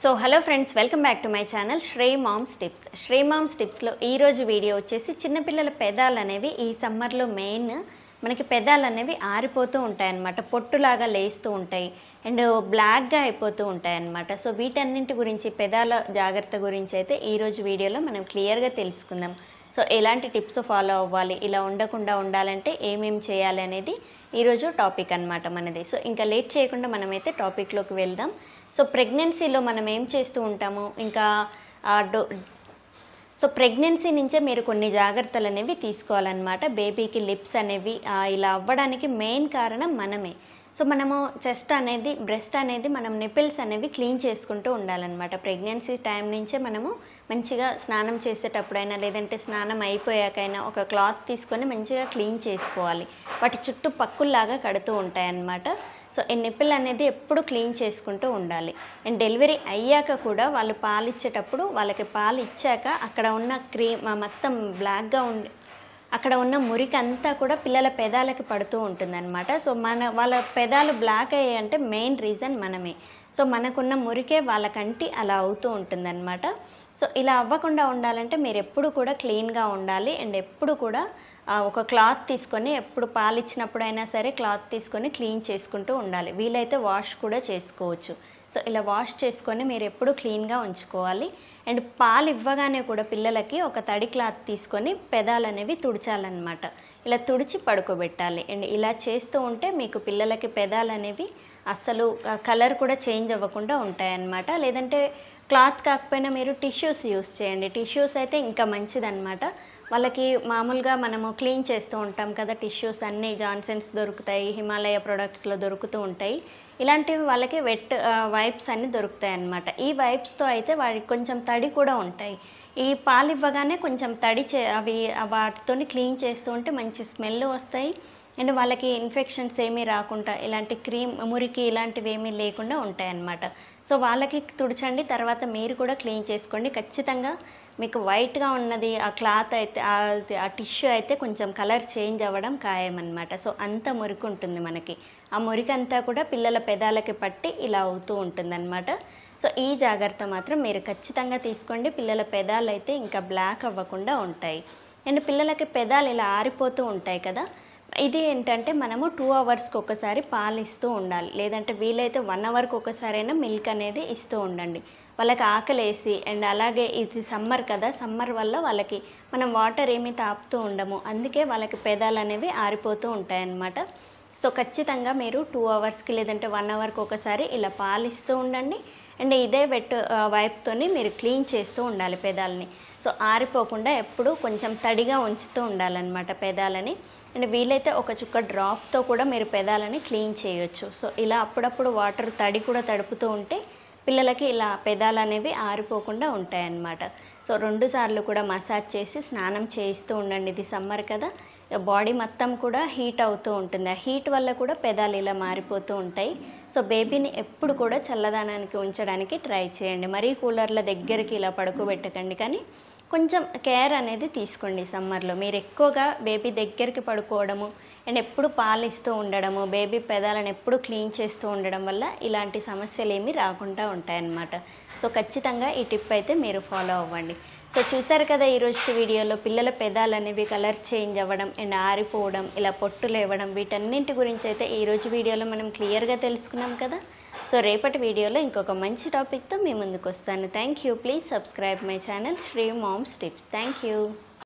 so hello friends welcome back to my channel Sri moms tips Sri moms టిప్స్లో ఈరోజు video వచ్చేసి చిన్నపిల్లల పెదాలు అనేవి ఈ సమ్మర్లో మెయిన్ మనకి పెదాలు అనేవి ఆరిపోతూ ఉంటాయన్నమాట పొట్టులాగా లేస్తూ ఉంటాయి అండ్ బ్లాక్గా అయిపోతూ ఉంటాయన్నమాట సో వీటన్నింటి గురించి పెదాల జాగ్రత్త గురించి అయితే ఈరోజు వీడియోలో మనం క్లియర్గా తెలుసుకుందాం సో ఎలాంటి టిప్స్ ఫాలో అవ్వాలి ఇలా ఉండకుండా ఉండాలంటే ఏమేం చేయాలి అనేది ఈరోజు టాపిక్ అన్నమాట మనది సో ఇంకా లేట్ చేయకుండా మనమైతే టాపిక్లోకి వెళ్దాం సో ప్రెగ్నెన్సీలో మనం ఏం చేస్తూ ఉంటాము ఇంకా ఆ డో సో ప్రెగ్నెన్సీ నుంచే మీరు కొన్ని జాగ్రత్తలు అనేవి తీసుకోవాలన్నమాట బేబీకి లిప్స్ అనేవి ఆ, ఇలా అవ్వడానికి మెయిన్ కారణం మనమే సో మనము చెస్ట్ అనేది బ్రెస్ట్ అనేది మనం నిపిల్స్ అనేవి క్లీన్ చేసుకుంటూ ఉండాలన్నమాట ప్రెగ్నెన్సీ టైం నుంచే మనము మంచిగా స్నానం చేసేటప్పుడైనా లేదంటే స్నానం అయిపోయాకైనా ఒక క్లాత్ తీసుకొని మంచిగా క్లీన్ చేసుకోవాలి వాటి చుట్టూ పక్కుల్లాగా కడుతూ ఉంటాయన్నమాట సో ఈ నిప్పిల్ అనేది ఎప్పుడు క్లీన్ చేసుకుంటూ ఉండాలి అండ్ డెలివరీ అయ్యాక కూడా వాళ్ళు పాలు ఇచ్చేటప్పుడు వాళ్ళకి పాలు ఇచ్చాక అక్కడ ఉన్న క్రీమ్ మొత్తం బ్లాక్గా ఉండి అక్కడ ఉన్న మురికి అంతా కూడా పిల్లల పెదాలకి పడుతూ ఉంటుందన్నమాట సో మన వాళ్ళ పెదాలు బ్లాక్ అయ్యాయి అంటే మెయిన్ రీజన్ మనమే సో మనకున్న మురికే వాళ్ళకంటి అలా అవుతూ ఉంటుందన్నమాట సో ఇలా అవ్వకుండా ఉండాలంటే మీరు ఎప్పుడు కూడా క్లీన్గా ఉండాలి అండ్ ఎప్పుడు కూడా ఆ, ఒక క్లాత్ తీసుకొని ఎప్పుడు పాలు ఇచ్చినప్పుడైనా సరే క్లాత్ తీసుకొని క్లీన్ చేసుకుంటూ ఉండాలి వీలైతే వాష్ కూడా చేసుకోవచ్చు సో ఇలా వాష్ చేసుకొని మీరు ఎప్పుడు క్లీన్గా ఉంచుకోవాలి అండ్ పాలు ఇవ్వగానే కూడా పిల్లలకి ఒక తడి క్లాత్ తీసుకొని పెదాలు అనేవి తుడిచాలన్నమాట ఇలా తుడిచి పడుకోబెట్టాలి అండ్ ఇలా చేస్తూ ఉంటే మీకు పిల్లలకి పెదాలు అనేవి అస్సలు కలర్ కూడా చేంజ్ అవ్వకుండా ఉంటాయన్నమాట లేదంటే క్లాత్ కాకపోయినా మీరు టిష్యూస్ యూస్ చేయండి టిష్యూస్ అయితే ఇంకా మంచిదన్నమాట వాళ్ళకి మామూలుగా మనము క్లీన్ చేస్తూ ఉంటాం కదా టిష్యూస్ అన్నీ జాన్సన్స్ దొరుకుతాయి హిమాలయ ప్రొడక్ట్స్లో దొరుకుతూ ఉంటాయి ఇలాంటివి వాళ్ళకి వెట్ వైప్స్ అన్నీ దొరుకుతాయి అన్నమాట ఈ వైప్స్తో అయితే వాడికి కొంచెం తడి కూడా ఉంటాయి ఈ పాలు ఇవ్వగానే కొంచెం తడి చే అవి వాటితో క్లీన్ చేస్తూ ఉంటే మంచి స్మెల్ వస్తాయి అండ్ వాళ్ళకి ఇన్ఫెక్షన్స్ ఏమీ రాకుండా ఇలాంటి క్రీమ్ మురికి ఇలాంటివి ఏమీ లేకుండా ఉంటాయన్నమాట సో వాళ్ళకి తుడిచండి తర్వాత మీరు కూడా క్లీన్ చేసుకోండి ఖచ్చితంగా మీకు వైట్గా ఉన్నది ఆ క్లాత్ అయితే ఆ- ఆ టిష్యూ అయితే కొంచెం కలర్ చేంజ్ అవ్వడం ఖాయమన్నమాట సో అంత మురికి ఉంటుంది మనకి ఆ మురికి అంతా కూడా పిల్లల పెదాలకి పట్టి ఇలా అవుతూ ఉంటుందన్నమాట సో ఈ జాగ్రత్త మాత్రం మీరు ఖచ్చితంగా తీసుకోండి పిల్లల పెదాలు అయితే ఇంకా బ్లాక్ అవ్వకుండా ఉంటాయి అండ్ పిల్లలకి పెదాలు ఇలా ఆరిపోతూ ఉంటాయి కదా ఇది ఏంటంటే మనము టూ అవర్స్కి ఒకసారి పాలు ఇస్తూ ఉండాలి లేదంటే వీలైతే వన్ అవర్కి ఒకసారైనా మిల్క్ అనేది ఇస్తూ ఉండండి వాళ్ళకి ఆకలేసి అండ్ అలాగే ఇది సమ్మర్ కదా సమ్మర్ వల్ల వాళ్ళకి మనం వాటర్ ఏమీ తాపుతూ ఉండము అందుకే వాళ్ళకి పెదాలు అనేవి ఆరిపోతూ ఉంటాయన్నమాట సో ఖచ్చితంగా మీరు టూ అవర్స్కి లేదంటే వన్ అవర్కి ఒకసారి ఇలా పాలిస్తూ ఉండండి అండ్ ఇదే వెట్ వైప్తోని మీరు క్లీన్ చేస్తూ ఉండాలి పెదాలని సో ఆరిపోకుండా ఎప్పుడూ కొంచెం తడిగా ఉంచుతూ ఉండాలన్నమాట పెదాలని అండ్ వీలైతే ఒక చుక్క డ్రాప్తో కూడా మీరు పెదాలని క్లీన్ చేయొచ్చు సో ఇలా అప్పుడప్పుడు వాటర్ తడి కూడా తడుపుతూ ఉంటే పిల్లలకి ఇలా పెదాలు అనేవి ఆరిపోకుండా ఉంటాయన్నమాట సో రెండు సార్లు కూడా మసాజ్ చేసి స్నానం చేయిస్తూ ఉండండి ఇది సమ్మర్ కదా బాడీ మొత్తం కూడా హీట్ అవుతూ ఉంటుంది ఆ హీట్ వల్ల కూడా పెదాలు ఇలా మారిపోతూ ఉంటాయి సో బేబీని ఎప్పుడు కూడా చల్లదనానికి ఉంచడానికి ట్రై చేయండి మరీ కూలర్ల దగ్గరికి ఇలా పడుకోబెట్టకండి కానీ కొంచెం కేర్ అనేది తీసుకోండి సమ్మర్లో మీరు ఎక్కువగా బేబీ దగ్గరికి పడుకోవడము అండ్ ఎప్పుడు పాలు ఇస్తూ ఉండడము బేబీ పెదాలను ఎప్పుడు క్లీన్ చేస్తూ ఉండడం వల్ల ఇలాంటి సమస్యలు ఏమీ రాకుండా ఉంటాయన్నమాట సో ఖచ్చితంగా ఈ టిప్ అయితే మీరు ఫాలో అవ్వండి సో చూసారు కదా ఈరోజు వీడియోలో పిల్లల పెదాలు అనేవి కలర్ చేంజ్ అవ్వడం అండ్ ఆరిపోవడం ఇలా పొట్టులు ఇవ్వడం వీటన్నింటి గురించి అయితే ఈరోజు వీడియోలో మనం క్లియర్గా తెలుసుకున్నాం కదా సో రేపటి వీడియోలో ఇంకొక మంచి టాపిక్తో మీ ముందుకు వస్తాను thank you please subscribe my channel Sri moms tips thank you